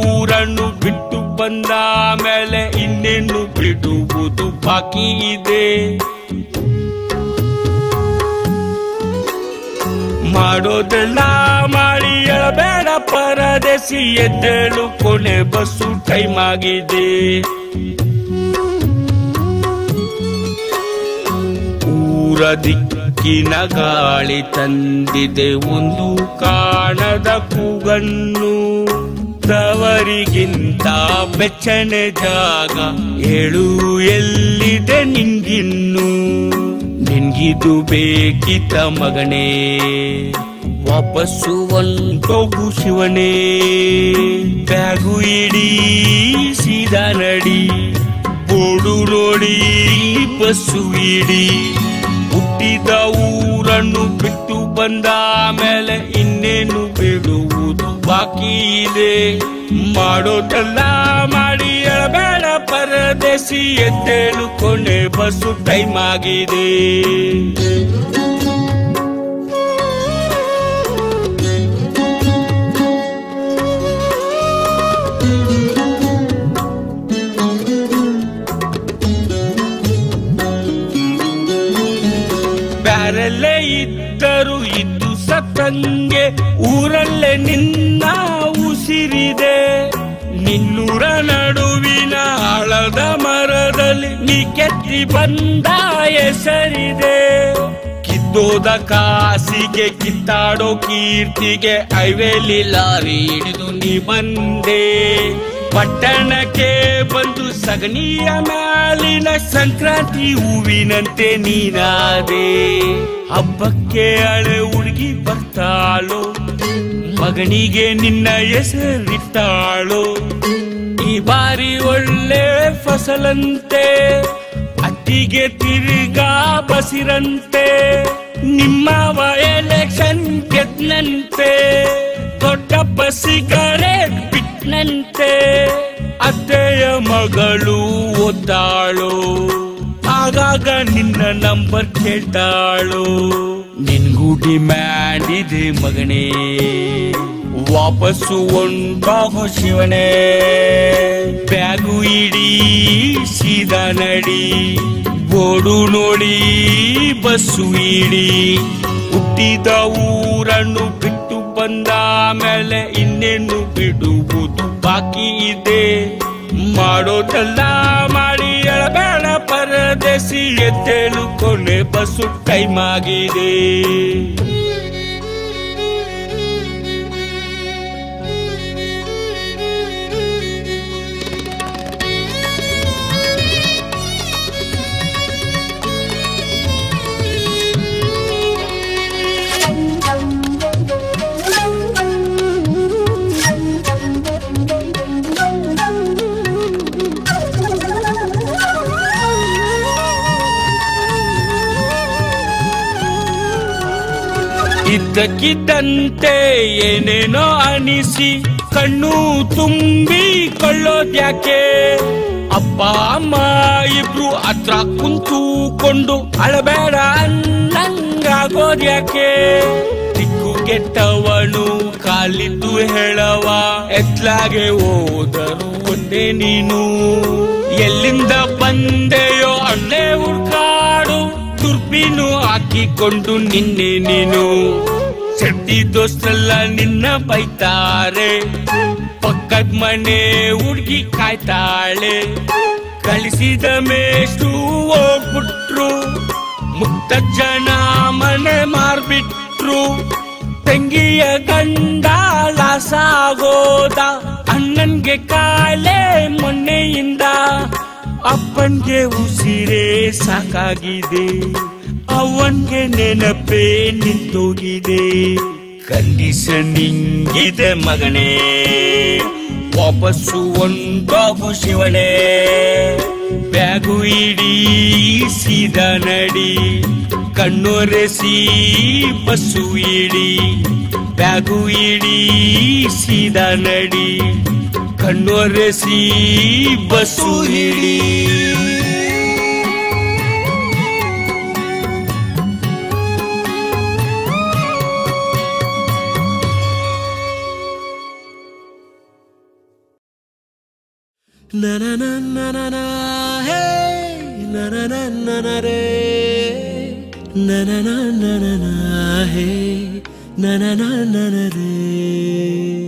ಊರನ್ನು ಬಿಟ್ಟು ಬಂದ ಮೇಲೆ ಇನ್ನೇನು ಬಿಡುವುದು ಬಾಕಿ ಇದೆ ಮಾಡೋದೆಲ್ಲ ಮಾಡಿ ಬೇಡ ಪರದೇಸಿ ಎದ್ದೇಳು ಕೊನೆ ಬಸ್ಸು ಟೈಮ್ ಆಗಿದೆ ಊರ ದಿಕ್ಕಿನ ಗಾಳಿ ತಂದಿದೆ ಒಂದು ಕಾಣದ ಕೂಗನ್ನು ತವರಿಗಿಂತ ಬೆಚ್ಚನೆ ಜಾಗ ಹೇಳು ಎಲ್ಲಿದೆ ನಿಂಗಿನ್ನು ನಿನ್ಗಿದು ಬೇಕಿತ ಮಗನೇ ವಾಪಸ್ಸು ಒಂಟೋಗು ಶಿವನೇ ಬ್ಯಾಗು ಇಡೀ ಸೀದಾ ನಡಿ ಬೋಡು ನೋಡಿ ಬಸ್ಸು ಇಡಿ ಹುಟ್ಟಿದ ಊರನ್ನು ಬಿಟ್ಟು ಬಂದ ಮೇಲೆ ಇನ್ನೇನು ಬಿಡುವುದು ಬಾಕಿ ಇದೆ ಮಾಡೋದೆಲ್ಲ ಮಾಡಿ ಬೇಡ ಪರದೇಸಿ ಎದ್ದೇಳು ಕೊನೆ ಬಸ್ಸು ಟೈಮ್ ಆಗಿದೆ ಬ್ಯಾರಲ್ಲೇ ಇದ್ದರು ಇದ್ದು ಸತ್ತಂಗೆ ಊರಲ್ಲೇ ನಿನ್ನ ಉಸಿರಿದೆ ನಿನ್ನೂರ ನಡುವಿನ ಆಳದ ಮರದಲ್ಲಿ ನೀ ಕೆತ್ತಿ ಬಂದ ಹೆಸರಿದೆ ಕಿತ್ತೋದ ಕಾಸಿಗೆ ಕಿತ್ತಾಡೋ ಕೀರ್ತಿಗೆ ಐವೇಲಿ ಲಾರಿ ಹಿಡಿದು ನೀ ಬಂದೆ ಪಟ್ಟಣಕ್ಕೆ ಬಂದು ಸಗಣಿಯ ಮ್ಯಾಲಿನ ಸಂಕ್ರಾಂತಿ ಹೂವಿನಂತೆ ನೀನಾದೆ ಹಬ್ಬಕ್ಕೆ ಹಳೆ ಹುಡುಗಿ ಬರ್ತಾಳೋ ಮಗನಿಗೆ ನಿನ್ನ ಹೆಸರಿಟ್ಟಾಳೋ ಈ ಬಾರಿ ಒಳ್ಳೆ ಫಸಲಂತೆ ಅತ್ತಿಗೆ ತಿರುಗಾ ಬಸಿರಂತೆ ನಿಮ್ಮವ ಎಲೆಕ್ಷನ್ ಗೆದ್ನಂತೆ ದೊಡ್ಡಪ್ಪ ಸಿಗರೇಟ್ ಬಿಟ್ನಂತೆ ಅತ್ತೆಯ ಮಗಳು ಓದ್ದಾಳು ಆಗಾಗ ನಿನ್ನ ನಂಬರ್ ಕೇಳ್ತಾಳು ನಿನ್ಗೂ ಡಿಮ್ಯಾಂಡ್ ಇದೆ ಮಗನೇ ವಾಪಸ್ಸು ಒಂಟಾಗೋ ಶಿವನೇ ಬ್ಯಾಗು ಇಡೀ ಸೀದಾ ನಡಿ ಬೋಡು ನೋಡಿ ಬಸ್ಸು ಇಡಿ ಹುಟ್ಟಿದ ಊರನ್ನು ಬಿಟ್ಟು ಬಂದ ಮೇಲೆ ಇನ್ನೇನು ಬಿಡುವುದು ಬಾಕಿ ಇದೆ ಮಾಡೋದೆಲ್ಲ ಮಾಡಿ ಬೇಡ ಪರದೇಸಿ ಎದ್ದೇಳು ಕೊನೆ ಬಸ್ಸು ಟೈಮ್ ಆಗಿದೆ ಇದ್ದಕ್ಕಿದ್ದಂತೆ ಏನೇನೋ ಅನಿಸಿ ಕಣ್ಣು ತುಂಬಿ ಕೊಳ್ಳೋದ್ಯಾಕೆ ಅಪ್ಪ ಅಮ್ಮ ಇಬ್ರು ಹತ್ರ ಕುಂತುಕೊಂಡು ಅಳಬೇಡ ಅನ್ನಂಗಾಗೋದ್ಯಾಕೆ ದಿಕ್ಕು ಕೆಟ್ಟವನು ಕಾಲಿದ್ದು ಹೇಳವ ಎತ್ಲಾಗೆ ಹೋದರು ಒಂದೇ ನೀನು ಎಲ್ಲಿಂದ ಬಂದೆಯೋ ಅಲ್ಲೇ ಹುಡ್ಕಾಡು ತುರ್ಪಿನು ಹಾಕಿಕೊಂಡು ನಿನ್ನೆ ನೀನು ಸೆಟ್ಟಿ ದೋಸ್ತಲ್ಲ ನಿನ್ನ ಬೈತಾರೆ ಪಕ್ಕದ ಮನೆ ಹುಡುಗಿ ಕಾಯ್ತಾಳೆ ಕಳಿಸಿದ ಮೇಷ್ಟು ಹೋಗ್ಬಿಟ್ರು ಮುಕ್ತ ಜನ ಮನೆ ಮಾರ್ಬಿಟ್ರು ತಂಗಿಯ ಗಂಡ ಲಾಸಾಗೋದ ಅಣ್ಣನ್ಗೆ ಕಾಲೇ ಮೊನ್ನೆಯಿಂದ ಅಪ್ಪನ್ಗೆ ಉಸಿರೇ ಸಾಕಾಗಿದೆ ಅವನ್ಗೆ ನೆನಪೇ ನಿಂತೋಗಿದೆ ಕಂಡೀಷನಿಂಗ್ ಇದೆ ಮಗನೇ ವಾಪಸ್ಸು ಒಂದೋಗು ಶಿವನೇ ಬ್ಯಾಗು ಇಡೀ ಸೀದಾ ನಡಿ ಕಣ್ಣೊರೆಸಿ ಬಸ್ಸು ಇಡಿ ಬ್ಯಾಗು ಇಡೀ ಸೀದಾ ನಡಿ ಕಣ್ಣೊರೆಸಿ ಬಸ್ಸು ಇಡಿ ನನ ನನ ಹೇ ನನ ನನ ರೇ ನನ ನನ ಹೇ ನನ ನನ ರೇ